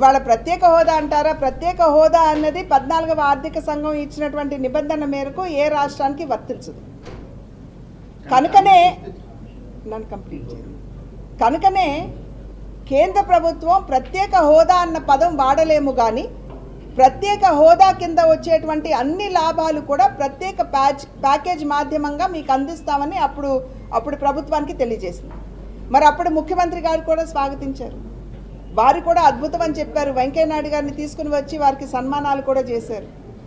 ఇవాళ ప్రత్యేక హోదా అంటారా ప్రత్యేక హోదా అన్నది పద్నాలుగవ ఆర్థిక సంఘం ఇచ్చినటువంటి నిబంధన మేరకు ఏ రాష్ట్రానికి వర్తించదు కనుకనే నన్ను కంప్లీట్ చేయండి కనుకనే కేంద్ర ప్రభుత్వం ప్రత్యేక హోదా అన్న పదం వాడలేము కానీ ప్రత్యేక హోదా కింద వచ్చేటువంటి అన్ని లాభాలు కూడా ప్రత్యేక ప్యాచ్ ప్యాకేజ్ మాధ్యమంగా మీకు అందిస్తామని అప్పుడు అప్పుడు ప్రభుత్వానికి తెలియజేసింది మరి అప్పుడు ముఖ్యమంత్రి గారు కూడా స్వాగతించారు వారు కూడా అద్భుతం అని చెప్పారు వెంకయ్యనాయుడు గారిని తీసుకుని వచ్చి వారికి సన్మానాలు కూడా చేశారు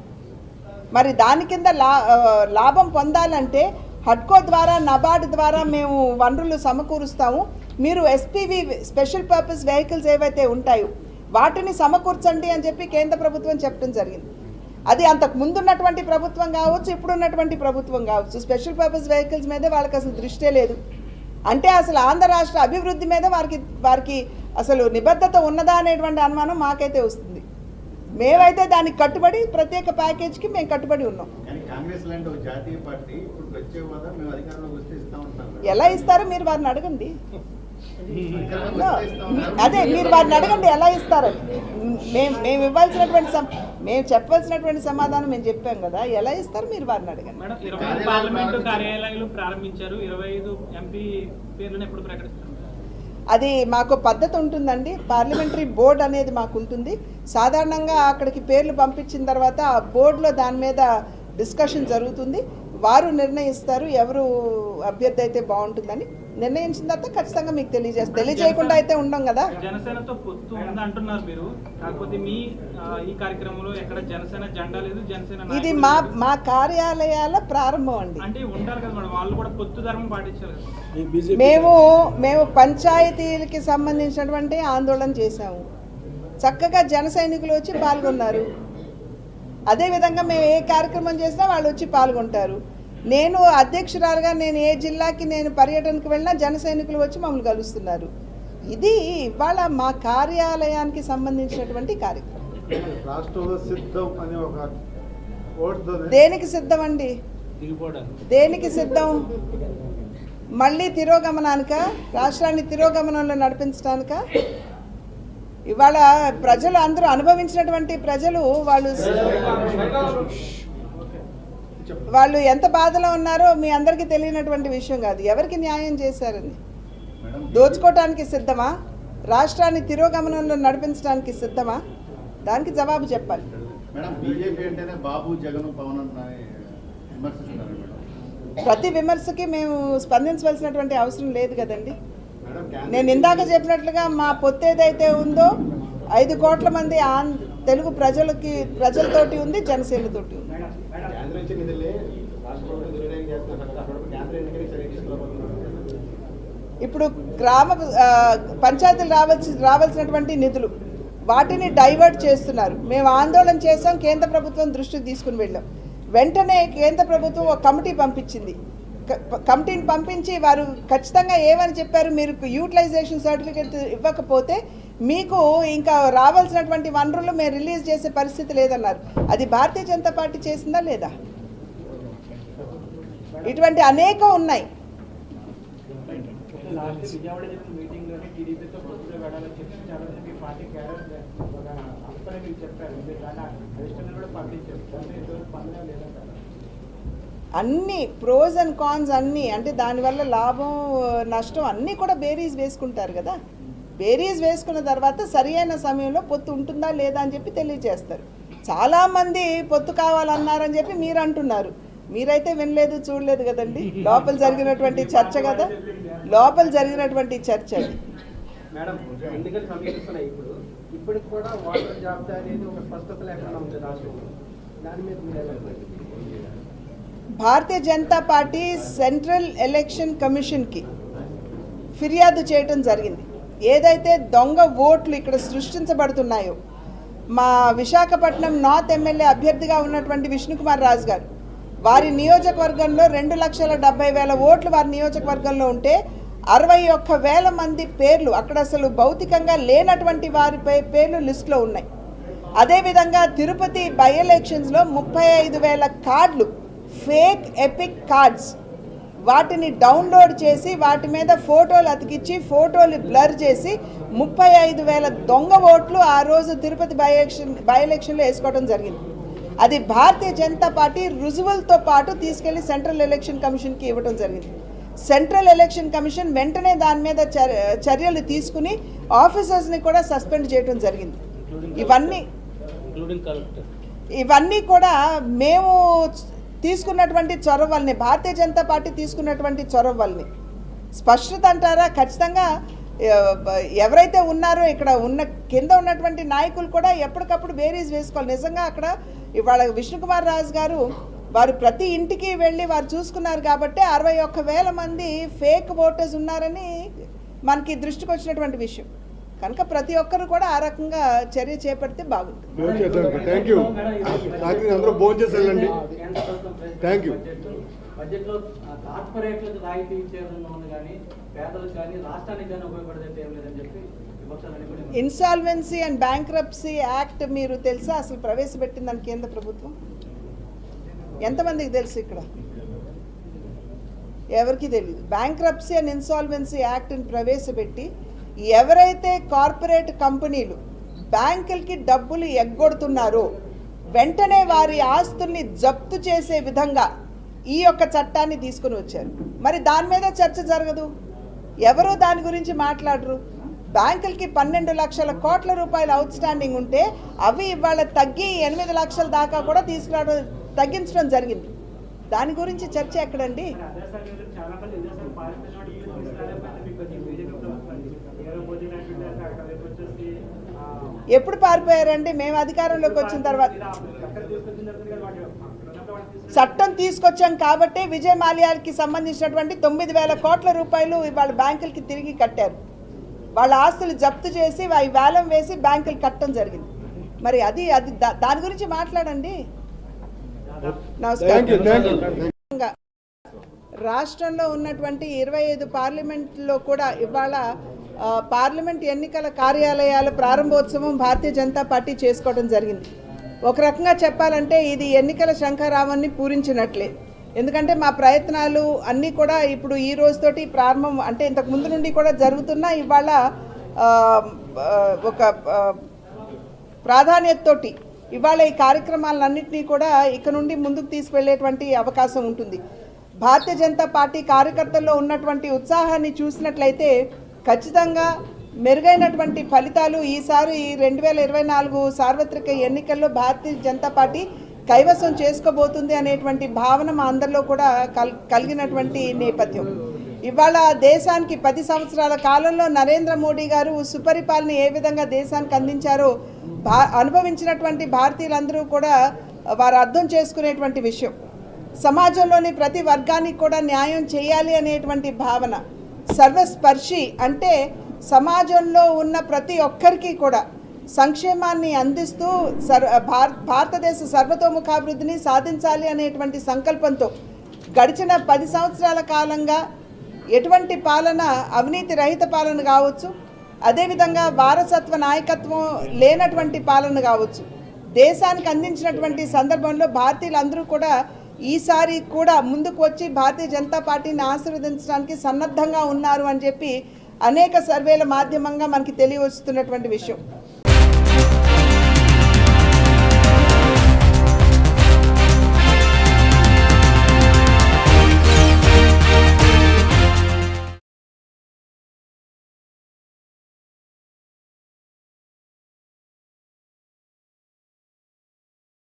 మరి దాని కింద లా ఆ, లాభం పొందాలంటే హడ్కో ద్వారా నబార్డ్ ద్వారా మేము వనరులు సమకూరుస్తాము మీరు ఎస్పీవి స్పెషల్ పర్పస్ వెహికల్స్ ఏవైతే ఉంటాయో వాటిని సమకూర్చండి అని చెప్పి కేంద్ర ప్రభుత్వం చెప్పడం జరిగింది అది అంతకు ముందున్నటువంటి ప్రభుత్వం కావచ్చు ఇప్పుడున్నటువంటి ప్రభుత్వం కావచ్చు స్పెషల్ పర్పస్ వెహికల్స్ మీద వాళ్ళకి అసలు దృష్టే లేదు అంటే అసలు ఆంధ్ర రాష్ట్ర అభివృద్ధి మీద వారికి వారికి అసలు నిబద్ధత ఉన్నదా అనేటువంటి అనుమానం మాకైతే వస్తుంది మేమైతే దానికి కట్టుబడి ప్రత్యేక ప్యాకేజ్కి మేము కట్టుబడి ఉన్నాం కానీ కాంగ్రెస్ లాంటి ఒక జాతీయ పార్టీ ఇప్పుడు వచ్చే హోదా మేము అధికారంలోకి వస్తే ఇస్తామంటున్నారు ఎలా ఇస్తారో మీరు వారిని అడగండి అధికారంలోకి No, వస్తే ఇస్తామన్నారు. అదే మీరు వారిని అడగండి ఎలా ఇస్తారని మేము మేము ఇవ్వాల్సినటువంటి సమ మేము చెప్పాల్సినటువంటి సమాధానం మేము చెప్పాం కదా ఎలా ఇస్తారు మీరు వారిని అడగండి మేడం ఇరవై ఐదు పార్లమెంటు కార్యాలయాలు ప్రారంభించారు ఇరవై ఐదు ఎంపీ పేర్లను ఎప్పుడు ప్రకటిస్తారు అది మాకు పద్ధతి ఉంటుందండి పార్లమెంటరీ బోర్డ్ అనేది మాకు ఉంటుంది సాధారణంగా అక్కడికి పేర్లు పంపించిన తర్వాత ఆ బోర్డులో దాని మీద డిస్కషన్ జరుగుతుంది వారు నిర్ణయిస్తారు ఎవరు అభ్యర్థి అయితే బాగుంటుందని నిర్ణయించిన తర్వాత ఖచ్చితంగా మీకు తెలియజేస్తారు తెలియజేయకుండా అయితే ఉండం కదా జనసేనతో పొత్తు ఉంది అంటున్నారు మీరు కాకపోతే మీ ఆ, ఈ కార్యక్రమంలో ఎక్కడ జనసేన జెండా లేదు జనసేన ఇది నాయకులు మా లేరు. మా కార్యాలయాల ప్రారంభం అండి అంటే ఉండాలి కదా మేడం వాళ్ళు కూడా పొత్తు ధర్మం పాటించాలి కదా మేము మేము పంచాయతీలకి సంబంధించినటువంటి ఆందోళన చేశాము చక్కగా జన సైనికులు వచ్చి పాల్గొన్నారు అదేవిధంగా మేము ఏ కార్యక్రమం చేసినా వాళ్ళు వచ్చి పాల్గొంటారు నేను అధ్యక్షురాలుగా నేను ఏ జిల్లాకి నేను పర్యటనకు వెళ్ళినా జన సైనికులు వచ్చి మమ్మల్ని కలుస్తున్నారు ఇది ఇవాళ మా కార్యాలయానికి సంబంధించినటువంటి కార్యక్రమం రాష్ట్రంలో సిద్ధం అనే ఒక ఓటుతో దేనికి సిద్ధం అండి దేనికి సిద్ధం మళ్ళీ తిరోగమనానిక రాష్ట్రాన్ని తిరోగమనంలో నడిపించడానిక ఇవాళ ప్రజలు అందరూ అనుభవించినటువంటి ప్రజలు వాళ్ళు వాళ్ళు ఎంత బాధలో ఉన్నారో మీ అందరికీ తెలియనటువంటి విషయం కాదు ఎవరికి న్యాయం చేశారని మేడం, దోచుకోవటానికి సిద్ధమా రాష్ట్రాన్ని తిరోగమనంలో నడిపించడానికి సిద్ధమా దానికి జవాబు చెప్పాలి మేడం బీజేపీ అంటేనే బాబు జగన్ పవన్ అని విమర్శిస్తున్నారు మేడం ప్రతి విమర్శకి మేము స్పందించవలసినటువంటి అవసరం లేదు కదండి మేడం నేను ఇందాక చెప్పినట్లుగా మా పొత్తు ఏదైతే ఉందో ఐదు కోట్ల మంది ఆన్ తెలుగు ప్రజలకి ప్రజలతోటి ఉంది జనసేనతోటి ఉంది కేంద్రం ఇచ్చే నిధులే రాష్ట్రంలో దుర్వినియోగం చేస్తున్నారు కదా అక్కడ కేంద్రం ఎన్నికలు సరిగ్గా తీసుకోలేకపోతున్నారు ఇప్పుడు గ్రామ ఆ, పంచాయతీలు రావాల్సి రావాల్సినటువంటి నిధులు వాటిని డైవర్ట్ చేస్తున్నారు మేము ఆందోళన చేసాం కేంద్ర ప్రభుత్వం దృష్టికి తీసుకుని వెళ్ళాం వెంటనే కేంద్ర ప్రభుత్వం ఒక కమిటీ పంపించింది క- ప- కమిటీని పంపించి వారు ఖచ్చితంగా ఏమని చెప్పారు మీరు యూటిలైజేషన్ సర్టిఫికేట్ ఇవ్వకపోతే మీకు ఇంకా రావాల్సినటువంటి వనరులు మేము రిలీజ్ చేసే పరిస్థితి లేదన్నారు అది భారతీయ జనతా పార్టీ చేసిందా లేదా ఇటువంటి అనేకం ఉన్నాయి లాస్ట్ విజయవాడ జరిగిన మీటింగ్ లోనే టీడీపీతో పొత్తులో వెళ్ళాలని చెప్పి చాలా మంది మీ పార్టీ క్యాడర్ ఒక అంతనే మీకు చెప్పారు మీరు దాన్ని అధిష్టానం కూడా పంపించారు దాన్ని ఇంతవరకు పొందడం లేదంటారు అన్ని ప్రోస్ అండ్ కాన్స్ అన్నీ అంటే దానివల్ల లాభం నష్టం అన్నీ కూడా బేరీస్ వేసుకుంటారు కదా బేరీస్ వేసుకున్న తర్వాత సరి అయిన సమయంలో పొత్తు ఉంటుందా లేదా అని చెప్పి తెలియజేస్తారు చాలామంది పొత్తు కావాలన్నారని చెప్పి మీరు అంటున్నారు మీరైతే వినలేదు చూడలేదు కదండి లోపల జరిగినటువంటి చర్చ కదా లోపల జరిగినటువంటి చర్చ అది మేడం ఎన్నికలు సమీపిస్తున్నాయి ఇప్పుడు ఇప్పటికి కూడా ఓటర్ జాబితా అనేది ఒక స్పష్టత లేకుండా ఉంది రాష్ట్రంలో దాని మీద మీరు ఎలా Bharatiya Janata Party central election కమిషన్కి ఫిర్యాదు చేయటం జరిగింది ఏదైతే దొంగ ఓట్లు ఇక్కడ సృష్టించబడుతున్నాయో మా విశాఖపట్నం నార్త్ ఎమ్మెల్యే అభ్యర్థిగా ఉన్నటువంటి విష్ణుకుమార్ రాజు గారు వారి నియోజకవర్గంలో రెండు లక్షల డెబ్బై వేల ఓట్లు వారి నియోజకవర్గంలో ఉంటే అరవై ఒక్క వేల మంది పేర్లు అక్కడ అసలు భౌతికంగా లేనటువంటి వారి పే- పేర్లు లిస్టులో ఉన్నాయి అదేవిధంగా తిరుపతి బై ఎలక్షన్స్లో ముప్పై ఐదు వేల కార్డులు ఫేక్ ఎపిక్ కార్డ్స్ వాటిని డౌన్లోడ్ చేసి వాటి మీద ఫోటోలు అతికిచ్చి ఫోటోలు బ్లర్ చేసి ముప్పై ఐదు వేల దొంగ ఓట్లు ఆ రోజు తిరుపతి బై ఎలక్షన్ బై ఎలక్షన్లో వేసుకోవడం జరిగింది అది భారతీయ జనతా పార్టీ రుజువులతో పాటు తీసుకెళ్లి సెంట్రల్ ఎలక్షన్ కమిషన్కి ఇవ్వడం జరిగింది సెంట్రల్ ఎలక్షన్ కమిషన్ వెంటనే దాని మీద చర్- చర్యలు తీసుకుని ఆఫీసర్స్ని కూడా సస్పెండ్ చేయడం జరిగింది ఇవన్నీ ఇంక్లూడింగ్ కలెక్టర్ ఇవన్నీ కూడా మేము తీసుకున్నటువంటి చొరవ వల్లనే భారతీయ జనతా పార్టీ తీసుకున్నటువంటి చొరవ వల్లనే స్పష్టత అంటారా ఖచ్చితంగా ఆ, ఎవరైతే ఉన్నారో ఇక్కడ ఉన్న కింద ఉన్నటువంటి నాయకులు కూడా ఎప్పటికప్పుడు బేరీస్ వేసుకోవాలి నిజంగా అక్కడ ఇవాళ విష్ణుకుమార్ రాజు గారు వారు ప్రతి ఇంటికి వెళ్ళి వారు చూసుకున్నారు కాబట్టి అరవై ఒక్క వేల మంది ఫేక్ ఓటర్స్ ఉన్నారని మనకి దృష్టికి వచ్చినటువంటి విషయం కనుక ప్రతి ఒక్కరు కూడా ఆ రకంగా చర్య చేపడితే బాగుంటుంది భోజనం చేద్దాం థ్యాంక్ యూ రాత్రి అందరూ భోజనం చేసి వెళ్ళండి కేంద్ర ప్రభుత్వం ప్రవేశపెట్టిన Thank you. బడ్జెట్ బడ్జెట్లో ఆ, కార్పొరేట్లకు రాయితీ ఇచ్చేయడం ఉంది కానీ పేదలకు కానీ రాష్ట్రానికి కానీ ఉపయోగపడేది ఏం లేదని చెప్పి విపక్షాలన్నీ కూడా విమర్శిస్తున్నాయి. ఇన్సాల్వెన్సీ అండ్ బ్యాంక్రప్సీ యాక్ట్ మీరు తెలుసా అసలు ప్రవేశపెట్టిందని కేంద్ర ప్రభుత్వం ఎంతమందికి తెలుసు ఇక్కడ ఎవరికి తెలియదు బ్యాంక్రప్సీ అండ్ ఇన్సాల్వెన్సీ యాక్ట్ని ప్రవేశపెట్టి ఎవరైతే కార్పొరేట్ కంపెనీలు బ్యాంకులకి డబ్బులు ఎగ్గొడుతున్నారో వెంటనే వారి ఆస్తుల్ని జప్తు చేసే విధంగా ఈ యొక్క చట్టాన్ని తీసుకుని వచ్చారు మరి దాని మీద చర్చ జరగదు ఎవరు దాని గురించి మాట్లాడరు బ్యాంకులకి పన్నెండు లక్షల కోట్ల రూపాయలు అవుట్ స్టాండింగ్ ఉంటే అవి ఇవాళ తగ్గి ఎనిమిది లక్షల దాకా కూడా తీసుకురావడం తగ్గించడం జరిగింది దాని గురించి చర్చ ఎక్కడండి మరి అదే సమయంలో చాలా మంది విదేశాలు పారిపోయిన వాడు ఇప్పుడు తీసుకురాలేకపోతే మీకు కొంచెం బీజేపీ ప్రభుత్వం ఏదో భోజనం అంటే అక్కడ రేపు వచ్చేసి ఆ, ఎప్పుడు పారిపోయారండి మేము అధికారంలోకి వచ్చిన తర్వాత ఇలా అక్కడ తీసుకొచ్చిన తర్వాత కదా వాడు అక్కడ ఉన్నప్పుడు వాడు తీసుకురాలేదు. చట్టం తీసుకొచ్చాం కాబట్టి విజయ్ మాల్యాలకి సంబంధించినటువంటి తొమ్మిది వేల కోట్ల రూపాయలు ఇవాళ బ్యాంకులకి తిరిగి కట్టారు వాళ్ళ ఆస్తులు జప్తు చేసి అవి వేలం వేసి బ్యాంకులు కట్టడం జరిగింది మరి అది అది దా- దాని గురించి మాట్లాడండి థ్యాంక్ యూ థ్యాంక్ యూ నమస్కారం రాష్ట్రంలో ఉన్నటువంటి ఇరవై ఐదు పార్లమెంట్లో కూడా ఇవాళ ఆ, పార్లమెంట్ ఎన్నికల కార్యాలయాల ప్రారంభోత్సవం భారతీయ జనతా పార్టీ చేసుకోవడం జరిగింది ఒక రకంగా చెప్పాలంటే ఇది ఎన్నికల శంఖారావాన్ని పూరించినట్లే ఎందుకంటే మా ప్రయత్నాలు అన్నీ కూడా ఇప్పుడు ఈ రోజుతోటి ప్రారంభం అంటే ఇంతకు ముందు నుండి కూడా జరుగుతున్నా ఇవాళ ఆ, ఆ, ఒక ఆ, ప్రాధాన్యతతోటి ఇవాళ ఈ కార్యక్రమాలన్నింటినీ కూడా ఇక నుండి ముందుకు తీసుకువెళ్ళేటువంటి అవకాశం ఉంటుంది భారతీయ జనతా పార్టీ కార్యకర్తల్లో ఉన్నటువంటి ఉత్సాహాన్ని చూసినట్లయితే ఖచ్చితంగా మెరుగైనటువంటి ఫలితాలు ఈసారి రెండు వేల ఇరవై నాలుగు సార్వత్రిక ఎన్నికల్లో భారతీయ జనతా పార్టీ కైవసం చేసుకోబోతుంది అనేటువంటి భావన మా అందరిలో కూడా కల్ కలిగినటువంటి నేపథ్యం ఇవాళ దేశానికి పది సంవత్సరాల కాలంలో నరేంద్ర మోడీ గారు సుపరిపాలన ఏ విధంగా దేశానికి అందించారో భా అనుభవించినటువంటి భారతీయులందరూ కూడా వారు అర్థం చేసుకునేటువంటి విషయం సమాజంలోని ప్రతి వర్గానికి కూడా న్యాయం చేయాలి అనేటువంటి భావన సర్వస్పర్శి అంటే సమాజంలో ఉన్న ప్రతి ఒక్కరికి కూడా సంక్షేమాన్ని అందిస్తూ సర్ భారత భారతదేశ సర్వతోముఖాభివృద్ధిని సాధించాలి అనేటువంటి సంకల్పంతో గడిచిన పది సంవత్సరాల కాలంగా ఎటువంటి పాలన అవినీతి రహిత పాలన కావచ్చు అదేవిధంగా వారసత్వ నాయకత్వం లేనటువంటి పాలన కావచ్చు దేశానికి అందించినటువంటి సందర్భంలో భారతీయులందరూ కూడా ఈసారి కూడా ముందుకు వచ్చి భారతీయ జనతా పార్టీని ఆశీర్వదించడానికి సన్నద్ధంగా ఉన్నారు అని చెప్పి అనేక సర్వేల మాధ్యమంగా మనకి తెలియవస్తున్నటువంటి విషయం